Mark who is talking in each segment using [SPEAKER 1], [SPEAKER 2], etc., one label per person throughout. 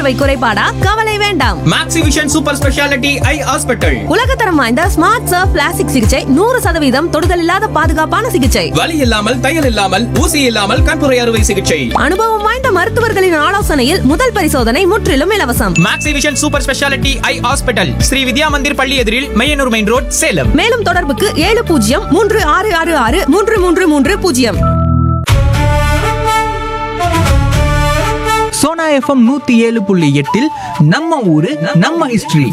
[SPEAKER 1] பார்வை குறைபாடா கவலை வேண்டாம்
[SPEAKER 2] Maxivision super speciality eye hospital
[SPEAKER 1] உலகத்தரம் வாய்ந்த ஸ்மார்ட் சர்ஃப் பிளாஸ்டிக் சிகிச்சை நூறு சதவீதம் தொடுதல் இல்லாத பாதுகாப்பான சிகிச்சை
[SPEAKER 2] வலி இல்லாமல் தையல் இல்லாமல் ஊசி இல்லாமல் கண்புரை அறுவை சிகிச்சை
[SPEAKER 1] அனுபவம் வாய்ந்த மருத்துவர்களின் ஆலோசனையில் முதல் பரிசோதனை முற்றிலும் இலவசம்
[SPEAKER 2] Maxivision super speciality eye hospital Sri Vidya Mandir பள்ளி எதிரில் மையனூர் மெயின் ரோட் சேலம்
[SPEAKER 1] மேலும் தொடர்புக்கு ஏழு பூஜ்ஜியம் மூன்று ஆறு ஆறு ஆறு மூன்று மூன்று மூன்று பூஜ்ஜியம்
[SPEAKER 3] சோனா எஃப்எம் நூத்தி ஏழு புள்ளி எட்டில் நம்ம ஊரு நம்ம ஹிஸ்டரி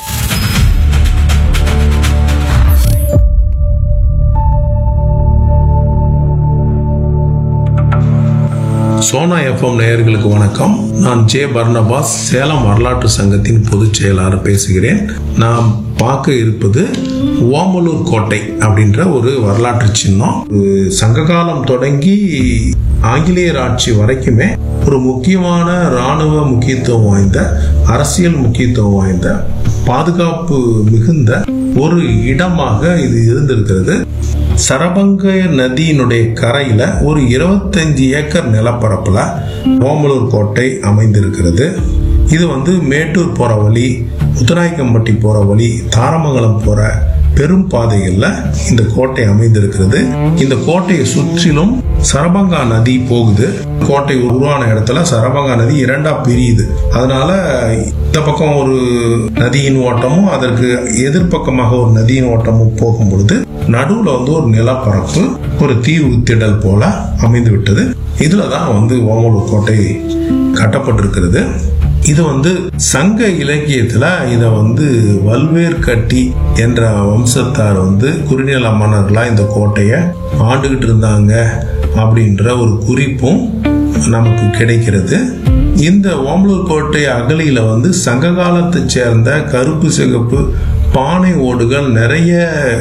[SPEAKER 4] சோனா எஃப்எம் நேயர்களுக்கு வணக்கம் நான் ஜே பர்னபாஸ் சேலம் வரலாற்று சங்கத்தின் பொதுச் செயலாளர் பேசுகிறேன் நாம் பார்க்க இருப்பது ஓமலூர் கோட்டை அப்படின்ற ஒரு வரலாற்று சின்னம் ஒரு சங்ககாலம் தொடங்கி ஆங்கிலேயர் ஆட்சி வரைக்குமே ஒரு முக்கியமான இராணுவ முக்கியத்துவம் வாய்ந்த அரசியல் முக்கியத்துவம் வாய்ந்த பாதுகாப்பு மிகுந்த ஒரு இடமாக இது இருந்திருக்கிறது சரபங்க நதியினுடைய கரையில ஒரு 25 ஏக்கர் நிலப்பரப்புல ஓமலூர் கோட்டை அமைந்திருக்கிறது இது வந்து மேட்டூர் போற வழி முத்துராய்க்கம்பட்டி போற வழி தாரமங்கலம் போற பெரும் பாதைகள்ல இந்த கோட்டை அமைந்திருக்கிறது இந்த கோட்டையை சுற்றிலும் சரபங்கா நதி போகுது கோட்டை உருவான இடத்துல சரபங்கா நதி இரண்டா பிரியுது அதனால இந்த பக்கம் ஒரு நதியின் ஓட்டமும் அதற்கு எதிர்ப்பக்கமாக ஒரு நதியின் ஓட்டமும் போகும் பொழுது நடுவுல வந்து ஒரு நிலப்பரப்பு ஒரு தீவு திடல் போல அமைந்து விட்டது இதுல தான் வந்து ஓமலூர் கோட்டை கட்டப்பட்டிருக்கிறது இது வந்து சங்க இலக்கியத்துல இத வந்து வல்வேர் கட்டி என்ற வம்சத்தார் வந்து குறுநில மன்னர்களா இந்த கோட்டையை ஆண்டுகிட்டு இருந்தாங்க அப்படின்ற ஒரு குறிப்பும் நமக்கு கிடைக்கிறது இந்த ஓமலூர் கோட்டை அகலியில வந்து சங்க காலத்தை சேர்ந்த கருப்பு சிகப்பு பானை ஓடுகள் நிறைய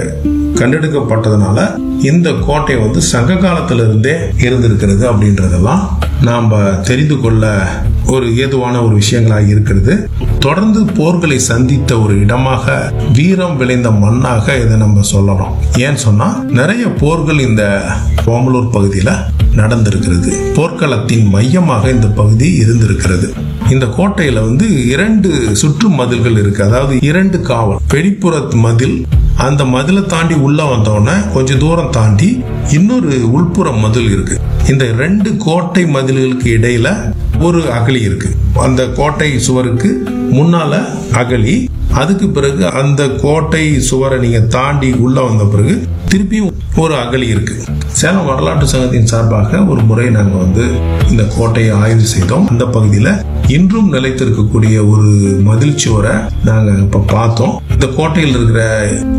[SPEAKER 4] கண்டெடுக்கப்பட்டதுனால இந்த கோட்டை வந்து சங்க காலத்துல இருந்தே இருந்திருக்கிறது அப்படின்றதெல்லாம் நாம் தெரிந்து கொள்ள ஒரு ஏதுவான ஒரு விஷயங்களாக இருக்கிறது தொடர்ந்து போர்களை சந்தித்த ஒரு இடமாக வீரம் விளைந்த மண்ணாக இதை நம்ம சொல்லலாம் ஏன்னு சொன்னா நிறைய போர்கள் இந்த ஓமலூர் பகுதியில நடந்திருக்கிறது போர்க்களத்தின் மையமாக இந்த பகுதி இருந்திருக்கிறது இந்த கோட்டையில வந்து இரண்டு சுற்று மதில்கள் இருக்கு அதாவது இரண்டு காவல் வெளிப்புறத்து மதில் அந்த மதிலை தாண்டி உள்ள வந்தோடனே கொஞ்சம் தூரம் தாண்டி இன்னொரு உள்புற மதில் இருக்கு இந்த ரெண்டு கோட்டை மதில்களுக்கு இடையில ஒரு அகழி இருக்கு அந்த கோட்டை சுவருக்கு முன்னால அகழி அதுக்கு பிறகு அந்த கோட்டை சுவரை நீங்க தாண்டி உள்ள வந்த பிறகு திருப்பியும் ஒரு அகழி இருக்கு சேலம் வரலாற்று சங்கத்தின் சார்பாக ஒரு முறை நாங்க வந்து இந்த கோட்டையை ஆய்வு செய்தோம் அந்த பகுதியில இன்றும் நிலைத்திருக்கக்கூடிய ஒரு மதில் சுவரை நாங்க இப்ப பார்த்தோம் இந்த கோட்டையில் இருக்கிற